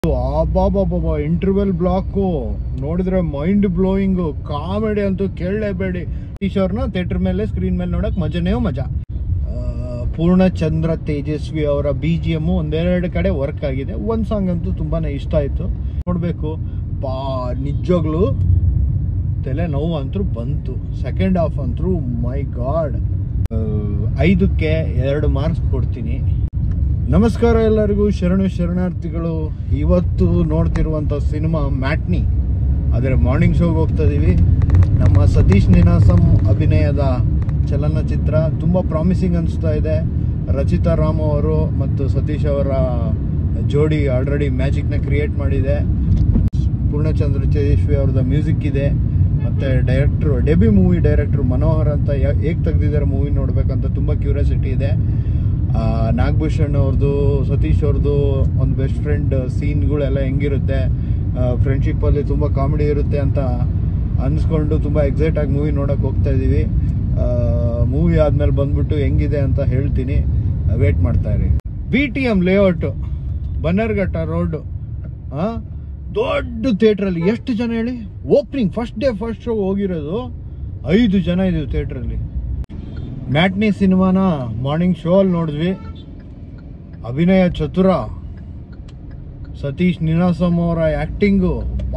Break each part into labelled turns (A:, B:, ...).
A: ಅಬ್ಬಾಬಾಬಾ interval block ನೋಡಿದ್ರೆ mind blowing comedy ಅಂತೂ ಕೇಳಲೇಬೇಡಿ ಈಶ್ವರ್ನ ಥಿಯೇಟರ್ ಮೇಲೆ ಸ್ಕ್ರೀನ್ ಮೇಲೆ ನೋಡಕ್ ಮಜನೇ ಮಜಾ ಆ, ಪೂರ್ಣಚಂದ್ರ ತೇಜಸ್ವಿ ಅವರ ಬಿ ಜಿ ಎಮ್ ಒಂದೆರಡು ಕಡೆ ವರ್ಕ್ ಆಗಿದೆ ಒಂದು ಸಾಂಗ್ ಅಂತೂ ತುಂಬಾನೇ ಇಷ್ಟ ಆಯ್ತು ನೋಡಬೇಕು ಬಾ ನಿಜವಾಗ್ಲೂ ತಲೆ ನೋವು ಅಂತೂ ಬಂತು ಸೆಕೆಂಡ್ ಹಾಫ್ ಅಂತೂ ಮೈ ಗಾಡ್ ಐದಕ್ಕೆ ಎರಡು ಮಾರ್ಕ್ಸ್ ಕೊಡ್ತೀನಿ ನಮಸ್ಕಾರ ಎಲ್ಲರಿಗೂ ಶರಣು ಶರಣಾರ್ಥಿಗಳು ಇವತ್ತು ನೋಡ್ತಿರುವಂಥ ಸಿನಿಮಾ ಮ್ಯಾಟ್ನಿ ಆದರೆ ಮಾರ್ನಿಂಗ್ ಶೋಗೆ ಹೋಗ್ತಾ ಇದೀವಿ ನಮ್ಮ ಸತೀಶ್ ನಿನಾಸಂ ಅಭಿನಯದ ಚಲನಚಿತ್ರ ತುಂಬ ಪ್ರಾಮಿಸಿಂಗ್ ಅನಿಸ್ತಾ ಇದೆ ರಚಿತಾ ರಾಮ್ ಅವರು ಮತ್ತು ಸತೀಶ್ ಅವರ ಜೋಡಿ ಆಲ್ರೆಡಿ ಮ್ಯಾಜಿಕ್ನ ಕ್ರಿಯೇಟ್ ಮಾಡಿದೆ ಪೂರ್ಣಚಂದ್ರ ತೇಜಸ್ವಿ ಅವ್ರದ್ದು ಮ್ಯೂಸಿಕ್ ಇದೆ ಮತ್ತು ಡೈರೆಕ್ಟ್ರು ಡೆಬ್ಯೂ ಮೂವಿ ಡೈರೆಕ್ಟ್ರು ಮನೋಹರ್ ಅಂತ ಹೇಗೆ ತೆಗ್ದಿದ್ದಾರೆ ಮೂವಿ ನೋಡ್ಬೇಕಂತ ತುಂಬ ಕ್ಯೂರಿಯಾಸಿಟಿ ಇದೆ ಆ, ನಾಗಭೂಷಣ್ ಅವ್ರದ್ದು ಸತೀಶ್ ಅವ್ರದ್ದು ಒಂದು ಬೆಸ್ಟ್ ಫ್ರೆಂಡ್ ಸೀನ್ಗಳೆಲ್ಲ ಹೆಂಗಿರುತ್ತೆ ಫ್ರೆಂಡ್ಶಿಪ್ಪಲ್ಲಿ ತುಂಬ ಕಾಮಿಡಿ ಇರುತ್ತೆ ಅಂತ ಅನ್ಸ್ಕೊಂಡು ತುಂಬ ಎಕ್ಸೈಟ್ ಆಗಿ ಮೂವಿ ನೋಡೋಕೆ ಹೋಗ್ತಾ ಇದ್ದೀವಿ ಮೂವಿ ಆದಮೇಲೆ ಬಂದ್ಬಿಟ್ಟು ಹೆಂಗಿದೆ ಅಂತ ಹೇಳ್ತೀನಿ ವೇಟ್ ಮಾಡ್ತಾ ಇರಿ B T M layout Bannerghatta road ಹಾಂ ದೊಡ್ಡ ಥಿಯೇಟ್ರಲ್ಲಿ ಎಷ್ಟು ಜನ ಹೇಳಿ opening first day first show ಹೋಗಿರೋದು ಐದು ಜನ ಇದೀವಿ ಥಿಯೇಟ್ರಲ್ಲಿ ಮ್ಯಾಟ್ನಿ ಸಿನಿಮಾನ ಮಾರ್ನಿಂಗ್ ಶೋ ಅಲ್ಲಿ ನೋಡಿದ್ವಿ ಅಭಿನಯ ಚತುರ ಸತೀಶ್ ನಿನಾಸಂ ಅವರ ಆ್ಯಕ್ಟಿಂಗು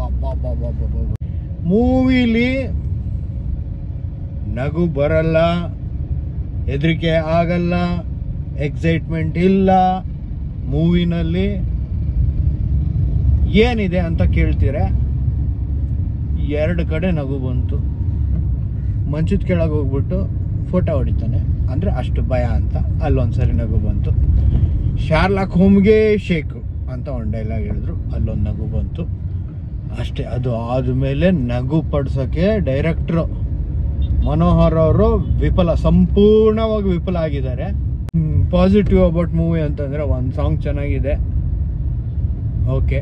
A: ಮೂವಿಲಿ ನಗು ಬರಲ್ಲ ಹೆದರಿಕೆ ಆಗಲ್ಲ ಎಕ್ಸೈಟ್ಮೆಂಟ್ ಇಲ್ಲ ಮೂವಿನಲ್ಲಿ ಏನಿದೆ ಅಂತ ಕೇಳ್ತೀರ ಎರಡು ಕಡೆ ನಗು ಬಂತು ಮಂಚದ ಕೆಳಗೆ ಹೋಗ್ಬಿಟ್ಟು ಫೋಟೋ ಹೊಡಿತಾನೆ ಅಂದರೆ ಅಷ್ಟು ಭಯ ಅಂತ ಅಲ್ಲೊಂದ್ಸರಿ ನಗು ಬಂತು ಶಾರ್ಲಾಕ್ ಹೋಮ್ಗೆ ಶೇಕು ಅಂತ ಒಂದು ಡೈಲಾಗ್ ಹೇಳಿದ್ರು ಅಲ್ಲೊಂದು ನಗು ಬಂತು ಅಷ್ಟೇ ಅದು ಆದಮೇಲೆ ನಗು ಪಡ್ಸೋಕ್ಕೆ ಡೈರೆಕ್ಟ್ರು ಮನೋಹರ್ ಅವರು ವಿಫಲ ಸಂಪೂರ್ಣವಾಗಿ ವಿಫಲ ಆಗಿದ್ದಾರೆ ಪಾಸಿಟಿವ್ ಅಬೌಟ್ ಮೂವಿ ಅಂತಂದರೆ ಒಂದು ಸಾಂಗ್ ಚೆನ್ನಾಗಿದೆ ಓಕೆ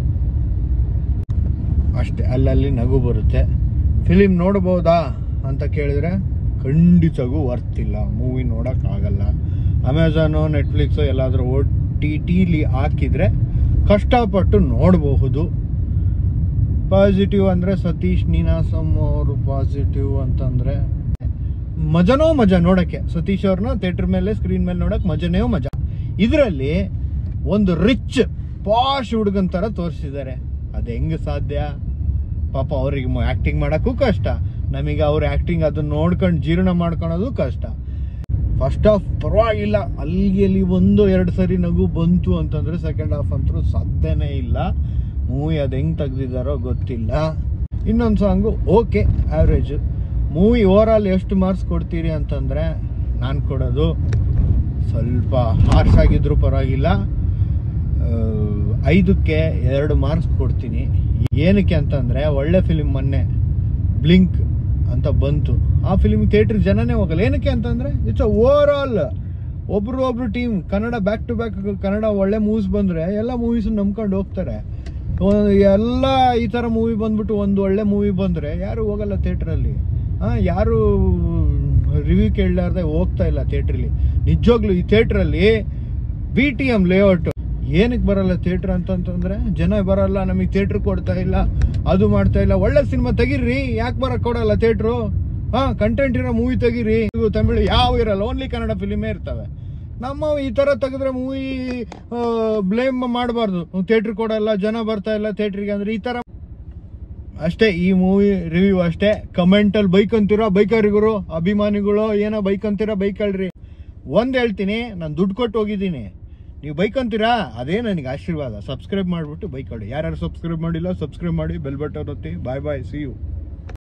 A: ಅಷ್ಟೇ ಅಲ್ಲಲ್ಲಿ ನಗು ಬರುತ್ತೆ ಫಿಲಿಮ್ ನೋಡ್ಬೋದಾ ಅಂತ ಕೇಳಿದ್ರೆ ಖಂಡಿತಗೂ ವರ್ತ್ ಇಲ್ಲ ಮೂವಿ ನೋಡೋಕ್ಕಾಗಲ್ಲ ಅಮೆಝಾನು ನೆಟ್ಫ್ಲಿಕ್ಸು ಎಲ್ಲಾದರೂ ಓ ಟಿ ಟಿಲಿ ಹಾಕಿದರೆ ಕಷ್ಟಪಟ್ಟು ನೋಡಬಹುದು ಪಾಸಿಟಿವ್ ಅಂದರೆ ಸತೀಶ್ ನೀನಾಸಂ ಅವರು ಪಾಸಿಟಿವ್ ಅಂತಂದರೆ ಮಜನೋ ಮಜಾ ನೋಡೋಕ್ಕೆ ಸತೀಶ್ ಅವ್ರನ್ನ ಥಿಯೇಟರ್ ಮೇಲೆ ಸ್ಕ್ರೀನ್ ಮೇಲೆ ನೋಡೋಕೆ ಮಜನೇ ಮಜಾ ಇದರಲ್ಲಿ ಒಂದು ರಿಚ್ ಪಾಶ್ ಹುಡುಗನ್ ಥರ ತೋರಿಸಿದ್ದಾರೆ ಅದು ಹೆಂಗೆ ಸಾಧ್ಯ ಪಾಪ ಅವ್ರಿಗೆ ಆ್ಯಕ್ಟಿಂಗ್ ಮಾಡೋಕ್ಕೂ ಕಷ್ಟ ನಮಗೆ ಅವ್ರ ಆ್ಯಕ್ಟಿಂಗ್ ಅದನ್ನ ನೋಡ್ಕೊಂಡು ಜೀರ್ಣ ಮಾಡ್ಕೊಳೋದು ಕಷ್ಟ ಫಸ್ಟ್ ಹಾಫ್ ಪರವಾಗಿಲ್ಲ ಅಲ್ಲಿಗೆ ಅಲ್ಲಿ ಒಂದು ಎರಡು ಸರಿ ನಗು ಬಂತು ಅಂತಂದ್ರೆ ಸೆಕೆಂಡ್ ಹಾಫ್ ಅಂತೂ ಸಾಧ್ಯನೇ ಇಲ್ಲ ಮೂವಿ ಅದು ಹೆಂಗೆ ತೆಗ್ದಿದ್ದಾರೋ ಗೊತ್ತಿಲ್ಲ ಇನ್ನೊಂದು song okay average movie over all ಎಷ್ಟು ಮಾರ್ಕ್ಸ್ ಕೊಡ್ತೀರಿ ಅಂತಂದರೆ ನಾನು ಕೊಡೋದು ಸ್ವಲ್ಪ ಹಾರ್ಶ್ ಆಗಿದ್ರು ಪರವಾಗಿಲ್ಲ ಆ, ಐದಕ್ಕೆ ಎರಡು ಮಾರ್ಕ್ಸ್ ಕೊಡ್ತೀನಿ ಏನಕ್ಕೆ ಅಂತಂದರೆ ಒಳ್ಳೆ ಫಿಲಿಮ್ ಮೊನ್ನೆ ಬ್ಲಿಂಕ್ ಅಂತ ಬಂತು ಆ ಫಿಲಿಮ್ ಥಿಯೇಟ್ರ್ ಜನನೇ ಹೋಗಲ್ಲ ಏನಕ್ಕೆ ಅಂತಂದರೆ ಇಟ್ಸ್ ಓವರ್ ಆಲ್ ಒಬ್ರು ಒಬ್ರು team Kannada back to back Kannada ಒಳ್ಳೆ ಮೂವೀಸ್ ಬಂದರೆ ಎಲ್ಲ ಮೂವೀಸ್ ನಂಬ್ಕೊಂಡು ಹೋಗ್ತಾರೆ ಒಂದ್- ಎಲ್ಲ ಈ ಥರ ಮೂವಿ ಬಂದ್ಬಿಟ್ಟು ಒಂದು ಒಳ್ಳೆ ಮೂವಿ ಬಂದರೆ ಯಾರು ಹೋಗಲ್ಲ ಥಿಯೇಟ್ರಲ್ಲಿ ಹಾಂ ಯಾರು ರಿವ್ಯೂ ಕೇಳಲಾರ್ದೆ ಹೋಗ್ತಾ ಇಲ್ಲ ಥಿಯೇಟ್ರಲ್ಲಿ ನಿಜವಾಗ್ಲೂ ಈ ಥಿಯೇಟ್ರಲ್ಲಿ ಬಿ ಟಿ ಎಮ್ ಲೇಔಟ್ ಏನಕ್ಕೆ ಬರಲ್ಲ ಥಿಯೇಟ್ರ್ ಅಂತಂತಂದ್ರೆ ಜನ ಬರಲ್ಲ ನಮಗೆ ಥಿಯೇಟ್ರ್ ಕೊಡ್ತಾ ಇಲ್ಲ ಅದು ಮಾಡ್ತಾ ಇಲ್ಲ ಒಳ್ಳೆ ಸಿನಿಮಾ ತೆಗೀರಿ ಯಾಕೆ ಬರಕ್ ಕೊಡಲ್ಲ ಥಿಯೇಟ್ರು ಹಾ ಕಂಟೆಂಟ್ ಇರೋ ಮೂವಿ ತೆಗೀರಿ ಇದು ತಮಿಳು ಯಾವ ಇರಲ್ಲ ಓನ್ಲಿ ಕನ್ನಡ ಫಿಲಿಮೇ ಇರ್ತವೆ ನಮ್ಮ ಈ ತರ ತೆಗೆದ್ರೆ ಮೂವಿ ಬ್ಲೇಮ್ ಮಾಡಬಾರ್ದು ಥಿಯೇಟ್ರ್ ಕೊಡಲ್ಲ ಜನ ಬರ್ತಾ ಇಲ್ಲ ಥಿಯೇಟ್ರಿಗೆ ಅಂದ್ರೆ ಈ ತರ ಅಷ್ಟೇ ಈ ಮೂವಿ ರಿವ್ಯೂ ಅಷ್ಟೇ ಕಮೆಂಟ್ ಅಲ್ಲಿ ಬೈಕ್ ಅಂತೀರಾ ಬೈಕರಿಗರು ಅಭಿಮಾನಿಗಳು ಏನೋ ಬೈಕ್ ಅಂತೀರಾ ಬೈಕ್ ಅಲ್ರಿ ಒಂದ್ ಹೇಳ್ತೀನಿ ನಾನು ದುಡ್ಡು ಕೊಟ್ಟು ಹೋಗಿದ್ದೀನಿ ನೀವು ಬೈಕ್ ಅಂತೀರಾ ಅದೇ ನನಗೆ ಆಶೀರ್ವಾದ ಸಬ್ಸ್ಕ್ರೈಬ್ ಮಾಡಿಬಿಟ್ಟು ಬೈಕ್ ಹೊಡಿ ಯಾರ್ಯಾರು ಸಬ್ಸ್ಕ್ರೈಬ್ ಮಾಡಿಲ್ಲ ಸಬ್ಸ್ಕ್ರೈಬ್ ಮಾಡಿ ಬೆಲ್ ಬಟನ್ ಒತ್ತಿ ಬಾಯ್ ಬಾಯ್ ಸಿ ಯು